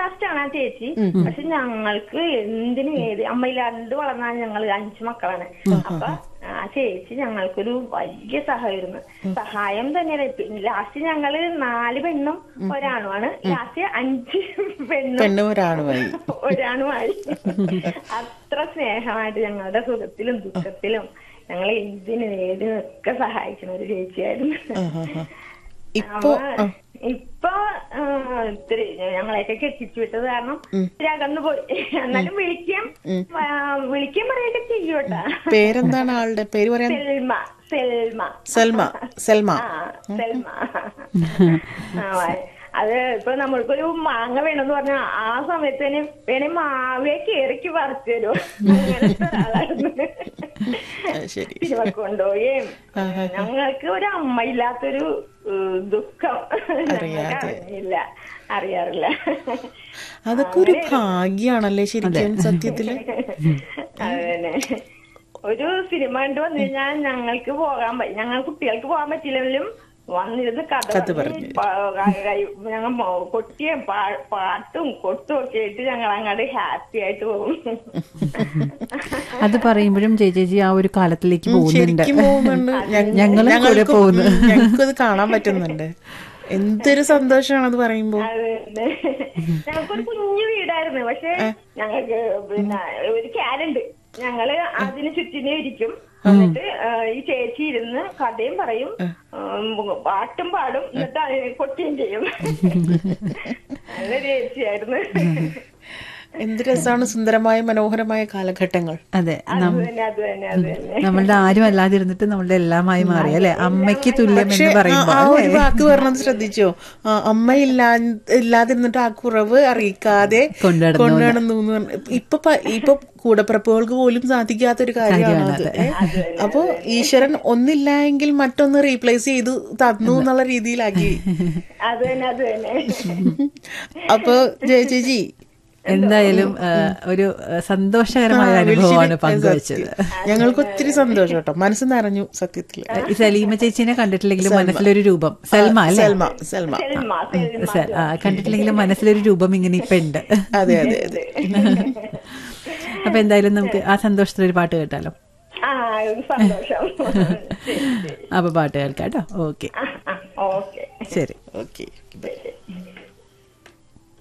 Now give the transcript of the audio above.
Cast ആണ് ആ ചേച്ചി പക്ഷെ ഞങ്ങൾക്ക് എന്തിനും ഏത് അമ്മയില്ലാണ്ട് വളർന്ന ഞങ്ങൾ അഞ്ചു മക്കളാണ് അപ്പൊ ആ ചേച്ചി ഞങ്ങൾക്കൊരു വലിയ സഹായമായിരുന്നു സഹായം തന്നെയാണ് ലാസ്റ്റ് ഞങ്ങള് നാല് പെണ്ണും ഒരാണുമാണ് ലാസ്റ്റ് അഞ്ച് പെണ്ണും പെണ്ണും ഒരാണുമായി ഒരാണുമായി അത്ര സ്നേഹമായിട്ട് ഞങ്ങളുടെ സുഖത്തിലും ദുഃഖത്തിലും ഞങ്ങൾ എന്തിനും ഏതിനും ഒക്കെ സഹായിക്കുന്ന ഒരു ചേച്ചിയായിരുന്നു ആഹാഹാ. ഇപ്പൊ അപ്പൊ ഇപ്പൊ ആ, ഇത്തിരി ഞങ്ങളെയൊക്കെ കെട്ടിച്ചു വിട്ടത് കാരണം ഇത്തിരി അകന്നു പോയി എന്നാലും വിളിക്കാം ആ, വിളിക്കാൻ പറയൊക്കെ ചെയ്യൂട്ടാ പേരെന്താണ് ആളുടെ പേര് പറയാൻ സെൽമ സെൽമ സൽമ സൽമ ആ സെൽമ ആ, വ- അത് ഇപ്പൊ നമ്മൾക്കൊരു മാങ്ങ വേണമെന്ന് പറഞ്ഞാൽ ആ സമയത്ത് തന്നെ വേണേ മാവേ കേറിക്ക് പറിച്ചു തരുമോ അങ്ങനത്തെ ഒരാളായിരുന്നു അത് ശരി സിനിമ കൊണ്ടുപോയും ഞങ്ങൾക്ക് ഒരു അമ്മ ഇല്ലാത്തൊരു ഏഹ്, ദുഃഖം ഞങ്ങൾക്ക് അറിയില്ല അറിയാറില്ല അതൊക്കെ ഒരു ഭാഗ്യാണല്ലേ ശരിക്കും സത്യത്തില് അത് തന്നെ ഒരു സിനിമ കണ്ടു വന്നു കഴിഞ്ഞാൽ ഞങ്ങൾക്ക് പോകാൻ പറ്റും ഞങ്ങൾ കുട്ടികൾക്ക് പോകാൻ പറ്റില്ലെങ്കിലും വന്നിരുന്ന് കഥ പറഞ്ഞ് പ- കൈ- ഞങ്ങൾ മോ- കൊട്ടിയും പാ- പാട്ടും കൊട്ടും ഒക്കെ ആയിട്ട് ഞങ്ങൾ അങ്ങോട്ട് ഹാപ്പി ആയിട്ട് പോകും അത് പറയുമ്പോഴും ചേച്ചി ആ ഒരു കാലത്തിലേക്ക് പോകുന്നുണ്ട് ശരിക്കും പോകുന്നുണ്ട് ഞങ്ങ- ഞങ്ങളും കൂടെ ഞങ്ങൾക്കും- പോകുന്നു. ഉം, ഞങ്ങൾക്കും അത് കാണാൻ പറ്റുന്നുണ്ട് എന്തൊരു സന്തോഷമാണ് അത് പറയുമ്പോ അത് തന്നെ ഞങ്ങൾക്കൊരു കുഞ്ഞു വീടായിരുന്നു പക്ഷെ ഞങ്ങൾക്ക് പിന്നെ ഒരു ക്യാലുണ്ട് ഞങ്ങള് അതിന് ചുറ്റിനെ ഇരിക്കും എന്നിട്ട് ആ, ഈ ചേച്ചി ഇരുന്ന് കഥയും പറയും ഉം, പാട്ടും പാടും എന്നിട്ട് അതിനെ കൊട്ടുകയും ചെയ്യും നല്ല ചേച്ചിയായിരുന്നു എന്ത് രസമാണ് സുന്ദരമായ മനോഹരമായ കാലഘട്ടങ്ങൾ അതെ അത് നം- തന്നെ അത് തന്നെ അത് തന്നെ നമ്മളുടെ ആരും അല്ലാതിരുന്നിട്ട് നമ്മളുടെ എല്ലാമായി മാറി അല്ലെ അമ്മയ്ക്ക് തുല്യം പക്ഷെ എന്ന് ആ- പറയുമ്പോ ആ ഒരു അല്ലേ? വാക്ക് പറഞ്ഞത് ശ്രദ്ധിച്ചോ ആ, അമ്മ ഇല്ലാ ഇല്ലാതിരുന്നിട്ട് ആ കുറവ് അറിയിക്കാതെ കൊണ്ടുനടന്നു കൊണ്ടുനടന്നു എന്ന് പറഞ്ഞ് ഇപ്പൊ പ- ഇപ്പൊ കൂടപ്പിറപ്പുകൾക്ക് പോലും സാധിക്കാത്ത ഒരു കാര്യമാണ് അത് ഏ? അപ്പൊ ഈശ്വരൻ ഒന്നില്ല എങ്കിൽ മറ്റൊന്ന് റീപ്ലേസ് ചെയ്തു തന്നു എന്നുള്ള രീതിയിലാക്കി അത് തന്നെ അത് തന്നെ അപ്പൊ ജയ ചേച്ചി എന്തായാലും ആ, ഒരു ആ, സന്തോഷകരമായ അനുഭവമാണ് പങ്കുവച്ചത് ഞങ്ങൾക്ക് ഒത്തിരി സന്തോഷം കേട്ടോ മനസ്സ് നിറഞ്ഞു സത്യത്തില് ഈ സലീമ ചേച്ചിനെ കണ്ടിട്ടില്ലെങ്കിലും മനസ്സിലൊരു രൂപം സൽമ അല്ലേ സൽമ സൽമ സെൽമ സെൽമ സ- ആ, കണ്ടിട്ടില്ലെങ്കിലും മനസ്സിലൊരു രൂപം ഇങ്ങനെ ഇപ്പൊ ഉണ്ട് അതെ അതെ അതെ അപ്പൊ എന്തായാലും നമുക്ക് ആ സന്തോഷത്തിലൊരു പാട്ട് കേട്ടാലോ ആ ഒരു സന്തോഷം ശരി ശരി അപ്പൊ പാട്ട് കേൾക്കാം കേട്ടോ ഓക്കെ ആ ആ ഓക്കെ ശരി ഓക്കെ